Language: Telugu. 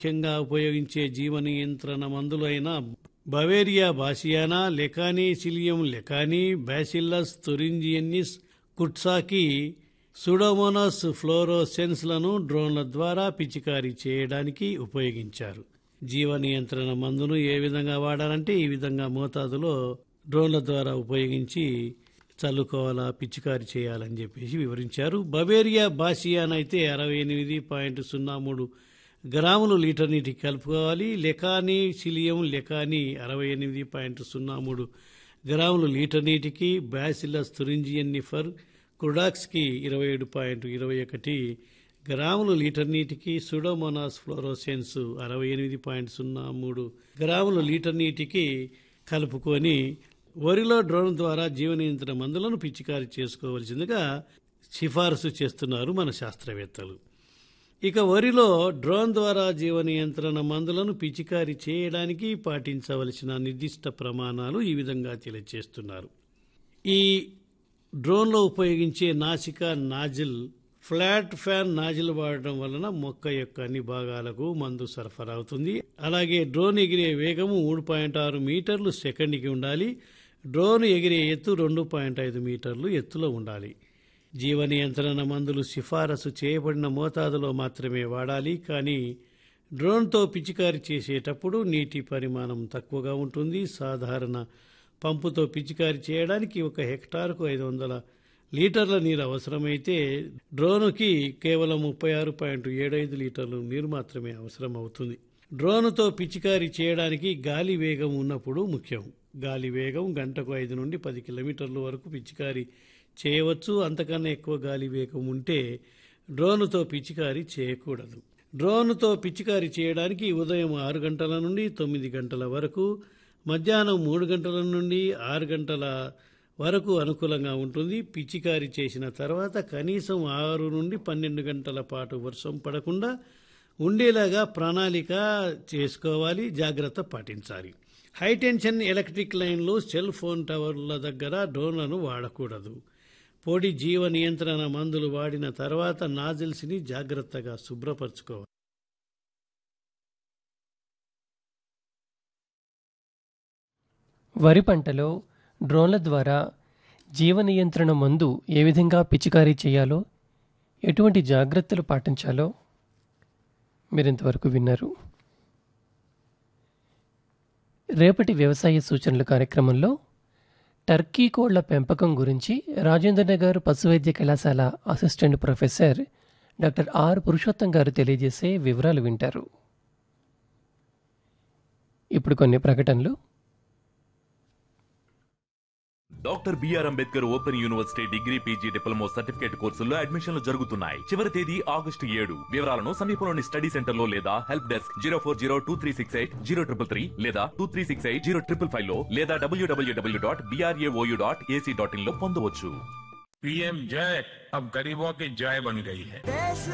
ముఖ్యంగా ఉపయోగించే జీవ నియంత్రణ మందులైన Beauveria bassiana Lecanicillium lecanii Bacillus thuringiensis kurstaki Pseudomonas ఫ్లోరోసెన్స్లను డ్రోన్ల ద్వారా పిచికారీ చేయడానికి ఉపయోగించారు జీవ నియంత్రణ మందును ఏ విధంగా వాడాలంటే ఈ విధంగా మోతాదులో డ్రోన్ల ద్వారా ఉపయోగించి చల్లుకోవాలా పిచికారి చేయాలని చెప్పేసి వివరించారు బవేరియా బాసియాన్ అయితే అరవై ఎనిమిది పాయింట్ సున్నా మూడు గ్రాములు లీటర్ నీటికి కలుపుకోవాలి లెకానీ సిలియం లెకానీ అరవై ఎనిమిది పాయింట్ సున్నా మూడు గ్రాములు లీటర్ నీటికి బ్యాసిల్లస్ తురింజియన్ నిఫర్ క్రుడాక్స్కి ఇరవై ఏడు పాయింట్ ఇరవై ఒకటి గ్రాములు లీటర్ నీటికి సుడోమోనాస్ ఫ్లోరోసెన్స్ అరవై ఎనిమిది పాయింట్ సున్నా మూడు గ్రాములు లీటర్ నీటికి కలుపుకొని వరిలో డ్రోన్ ద్వారా జీవ నియంత్రణ మందులను పిచికారీ చేసుకోవలసిందిగా సిఫారసు చేస్తున్నారు మన శాస్త్రవేత్తలు ఇక వరిలో డ్రోన్ ద్వారా జీవ నియంత్రణ మందులను పిచికారీ చేయడానికి పాటించవలసిన నిర్దిష్ట ప్రమాణాలు ఈ విధంగా తెలియజేస్తున్నారు ఈ డ్రోన్లో ఉపయోగించే నాసిక నాజిల్ ఫ్లాట్ ఫ్యాన్ నాజిల్ వాడటం వలన మొక్క యొక్క అన్ని భాగాలకు మందు సరఫరా అవుతుంది అలాగే డ్రోన్ ఎగిరే వేగము మూడు పాయింట్ ఆరు మీటర్లు సెకండ్కి ఉండాలి డ్రోన్ ఎగిరే ఎత్తు రెండు పాయింట్ ఐదు మీటర్లు ఎత్తులో ఉండాలి జీవ నియంత్రణ మందులు సిఫారసు చేయబడిన మోతాదులో మాత్రమే వాడాలి కానీ డ్రోన్తో పిచికారీ చేసేటప్పుడు నీటి పరిమాణం తక్కువగా ఉంటుంది సాధారణ పంపుతో పిచికారీ చేయడానికి ఒక హెక్టార్కు ఐదు వందల లీటర్ల నీరు అవసరమైతే డ్రోనుకి కేవలం ముప్పై ఆరు పాయింట్ ఏడైదు లీటర్లు నీరు మాత్రమే అవసరం అవుతుంది డ్రోనుతో పిచికారీ చేయడానికి గాలి వేగం ఉన్నప్పుడు ముఖ్యం గాలి వేగం గంటకు ఐదు నుండి పది కిలోమీటర్ల వరకు పిచికారీ చేయవచ్చు అంతకన్నా ఎక్కువ గాలి వేగం ఉంటే డ్రోనుతో పిచికారీ చేయకూడదు డ్రోన్తో పిచికారీ చేయడానికి ఉదయం ఆరు గంటల నుండి తొమ్మిది గంటల వరకు మధ్యాహ్నం మూడు గంటల నుండి ఆరు గంటల వరకు అనుకూలంగా ఉంటుంది పిచికారీ చేసిన తర్వాత కనీసం ఆరు నుండి పన్నెండు గంటల పాటు వర్షం పడకుండా ఉండేలాగా ప్రణాళిక చేసుకోవాలి జాగ్రత్త పాటించాలి హైటెన్షన్ ఎలక్ట్రిక్ లైన్లు సెల్ ఫోన్ టవర్ల దగ్గర డ్రోన్లను వాడకూడదు పొడి జీవ నియంత్రణ మందులు వాడిన తర్వాత నాజిల్స్ని జాగ్రత్తగా శుభ్రపరచుకోవాలి వరి పంటలో డ్రోన్ల ద్వారా జీవ నియంత్రణ మందు ఏ విధంగా పిచికారీ చేయాలో ఎటువంటి జాగ్రత్తలు పాటించాలో మీరింతవరకు విన్నారు రేపటి వ్యవసాయ సూచనల కార్యక్రమంలో టర్కీ కోళ్ల పెంపకం గురించి రాజేంద్రనగర్ పశువైద్య కళాశాల assistant professor doctor R Purushottam garu తెలియజేసే వివరాలు వింటారు ఇప్పుడు కొన్ని ప్రకటనలు doctor BR Ambedkar open university degree PG diploma certificate కోర్సుల్లో అడ్మిషన్లు జరుగుతున్నాయి చివరి తేదీ ఆగస్టు ఏడు వివరాలను సమీపంలోని స్టడీ సెంటర్ లో లేదా help desk zero four zero two three six eight zero triple three లేదా two three six eight zero triple five లో లేదా WWW dot BRAOU dot AC dot in లో పొందవచ్చు पीएम जय अब गरीबों की जय बन गई है